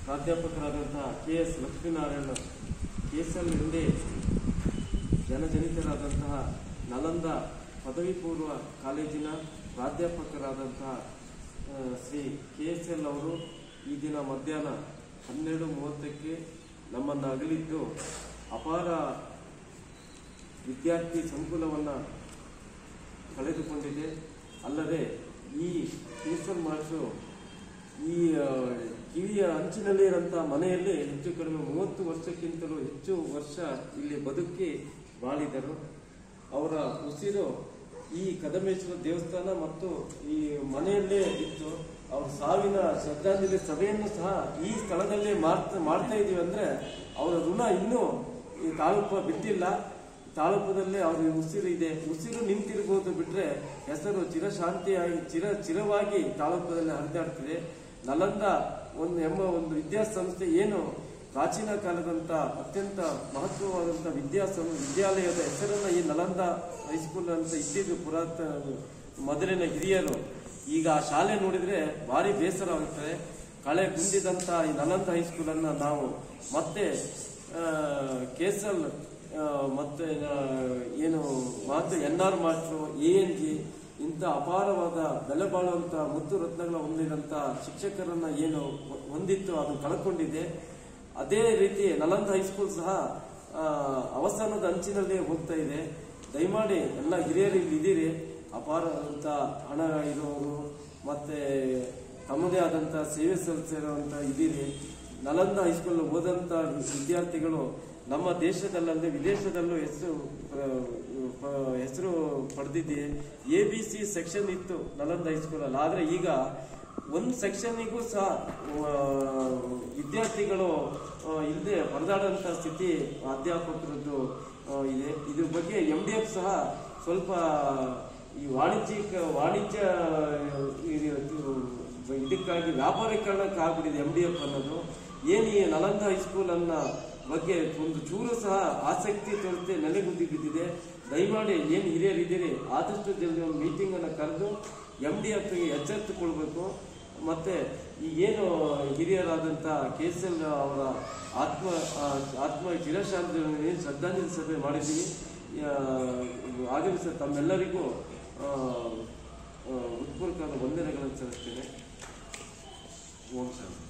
ಪ್ರಾಧ್ಯಾಪಕರಾದಂತಹ K S Lakshminarayana K S L ಹಿಂದೆ ಜನಜನಿತರಾದಂತಹ ನಲಂದ ಪದವಿ ಪೂರ್ವ ಕಾಲೇಜಿನ ಪ್ರಾಧ್ಯಾಪಕರಾದಂತಹ ಆ, ಶ್ರೀ ಕೆ ಎಸ್ ಎಲ್ ಅವರು ಈ ದಿನ ಮಧ್ಯಾಹ್ನ ಹನ್ನೆರಡು ಮೂವತ್ತಕ್ಕೆ ನಮ್ಮನ್ನು ಅಗಲಿದ್ದು ಅಪಾರ ವಿದ್ಯಾರ್ಥಿ ಸಂಕುಲವನ್ನು ಕಳೆದುಕೊಂಡಿದೆ ಅಲ್ಲದೆ ಈ ಟ್ಯೂಷನ್ ಮಾಸ್ಟ್ರು ಈ ಆ, ಕಿವಿಯ ಅಂಚಿನಲ್ಲಿ ಇರೋಂಥ ಮನೆಯಲ್ಲಿ ಹೆಚ್ಚು ಕಡಿಮೆ ಮೂವತ್ತು ವರ್ಷಕ್ಕಿಂತಲೂ ಹೆಚ್ಚು ವರ್ಷ ಇಲ್ಲಿ ಬದುಕಿ ಬಾಳಿದರು ಅವರ ಉಸಿರು ಈ ಕದಮೇಶ್ವರ ದೇವಸ್ಥಾನ ಮತ್ತು ಈ ಮನೆಯಲ್ಲೇ ಇತ್ತು ಅವ್ರ ಸಾವಿನ ಶ್ರದ್ಧಾಂಜಲಿ ಸಭೆಯನ್ನು ಸಹ ಈ ಸ್ಥಳದಲ್ಲೇ ಮಾಡ್ತಾ ಮಾಡ್ತಾ ಇದೀವಿ ಅಂದ್ರೆ ಅವರ ಋಣ ಇನ್ನೂ ಈ ತಾಲೂಕು ಬಿಟ್ಟಿಲ್ಲ ತಾಲೂಕದಲ್ಲಿ ಅವ್ರ ಉಸಿರು ಇದೆ ಉಸಿರು ನಿಂತಿರ್ಬೋದು ಬಿಟ್ರೆ ಹೆಸರು ಚಿರಶಾಂತಿಯಾಗಿ ಚಿರ ಚಿರವಾಗಿ ತಾಲೂಕದಲ್ಲಿ ಹರಿದಾಡ್ತಿದೆ ನಲಂದ ಒಂದು ಎಂಬ ಒಂದು ವಿದ್ಯಾಸಂಸ್ಥೆ ಏನು ಪ್ರಾಚೀನ ಕಾಲದಂತ ಅತ್ಯಂತ ಮಹತ್ವವಾದಂತ ವಿದ್ಯಾಸಂ ವಿದ್ಯಾಲಯದ ಹೆಸರನ್ನ ಈ ನಲಂದ ಹೈಸ್ಕೂಲ್ ಅಂತ ಇಟ್ಟಿದ್ದು ಪುರಾತನ ಮೊದಲಿನ ಹಿರಿಯರು ಈಗ ಆ ಶಾಲೆ ನೋಡಿದ್ರೆ ಭಾರಿ ಬೇಸರ ಆಗುತ್ತದೆ ಕಳೆ ಗುಂದಿದಂತ ಈ ನಲಂದ ಹೈಸ್ಕೂಲ್ ಅನ್ನ ನಾವು ಮತ್ತೆ ಕೇಸಲ್ ಮತ್ತೆ ಆ, ಏನು ಮಾತು N R master A N G ಇಂಥ ಅಪಾರವಾದ ಬೆಲೆ ಬಾಳುವಂತ ಮುತ್ತು ರತ್ನಗಳ ಹೊಂದಿದಂತ ಶಿಕ್ಷಕರನ್ನ ಏನು ಹೊ- ಹೊಂದಿತ್ತು ಅದನ್ನು ಕಳ್ಕೊಂಡಿದೆ ಅದೇ ರೀತಿ ನಲಂದ ಹೈಸ್ಕೂಲ್ ಸಹ ಆ, ಅವಸಾನದ ಅಂಚಿನಲ್ಲಿ ಹೋಗ್ತಾ ಇದೆ ದಯಮಾಡಿ ಎಲ್ಲ ಹಿರಿಯರು ಇಲ್ಲಿ ಇದ್ದೀರಿ ಅಪಾರವಾದಂತ ಹಣ ಇರೋರು ಮತ್ತೆ ತಮ್ಮದೇ ಆದಂತ ಸೇವೆ ಸಲ್ಲಿಸಿರುವಂತ ಇದ್ದೀರಿ ನಲಂದ ಹೈಸ್ಕೂಲ್ ಓದಂತ ವಿದ್ಯಾರ್ಥಿಗಳು ನಮ್ಮ ದೇಶದಲ್ಲದೆ ವಿದೇಶದಲ್ಲೂ ಹೆಸರು ಆ, ಆ, ಹೆಸರು ಪಡೆದಿದೆ ಎ ಬಿ ಸಿ ಸೆಕ್ಷನ್ ಇತ್ತು ನಲಂದ ಹೈಸ್ಕೂಲ್ ಅಲ್ಲಿ ಆದ್ರೆ ಈಗ ಒಂದು ಸೆಕ್ಷನ್ನಿಗೂ ಸಹ ಆ, ವಿದ್ಯಾರ್ಥಿಗಳು ಇಲ್ಲದೆ ಪರದಾಡಂತ ಸ್ಥಿತಿ ಅಧ್ಯಾಪಕರದ್ದು ಆ, ಇದೆ ಇದ್ರ ಬಗ್ಗೆ ಎಂ ಡಿ ಎಫ್ ಸಹ ಸ್ವಲ್ಪ ಈ ವಾಣಿಜ್ಯಿಕ ವಾಣಿಜ್ಯ ಇದು- ಇದಕ್ಕಾಗಿ ವ್ಯಾಪಾರೀಕರಣಕ್ಕೆ ಆಗ್ಬಿಟ್ಟಿದೆ ಎಂ ಡಿ ಎಫ್ ಅನ್ನೋದು ಏನು ಈ ನಲಂದ ಹೈಸ್ಕೂಲ್ ಅನ್ನ ಬಗ್ಗೆ ಒಂದು ಚೂರು ಸಹ ಆಸಕ್ತಿ ತೋರಿಸದೆ ನೆಲೆಗುದ್ದಿ ಬಿದ್ದಿದೆ ದಯಮಾಡಿ ಏನು ಹಿರಿಯರಿದ್ದೀರಿ ಆದಷ್ಟು ಜಲ್ದಿ ಒಂದು ಮೀಟಿಂಗ್ ಅನ್ನ ಕರೆದು ಎಂ ಡಿ ಎಫ್ಗೆ ಎಚ್ಚೆತ್ತುಕೊಳ್ಬೇಕು ಮತ್ತೆ ಈ ಏನು ಹಿರಿಯರಾದಂಥ ಕೆ ಎಸ್ ಎಲ್ ಅವರ ಆತ್ಮ ಆ, ಆತ್ಮ ಚಿರಶಾಂತಿ ಏನು ಶ್ರದ್ಧಾಂಜಲಿ ಸಭೆ ಮಾಡಿದ್ದೀವಿ ಆ, ಆಗಮಿಸಿದ ತಮ್ಮೆಲ್ಲರಿಗೂ ಆ, ಆ, ಹೃತ್ಪೂರ್ವಕವಾದ ವಂದನೆಗಳನ್ನು ಸಲ್ಲಿಸ್ತೇನೆ ಓಂ ಶಾಂತಿ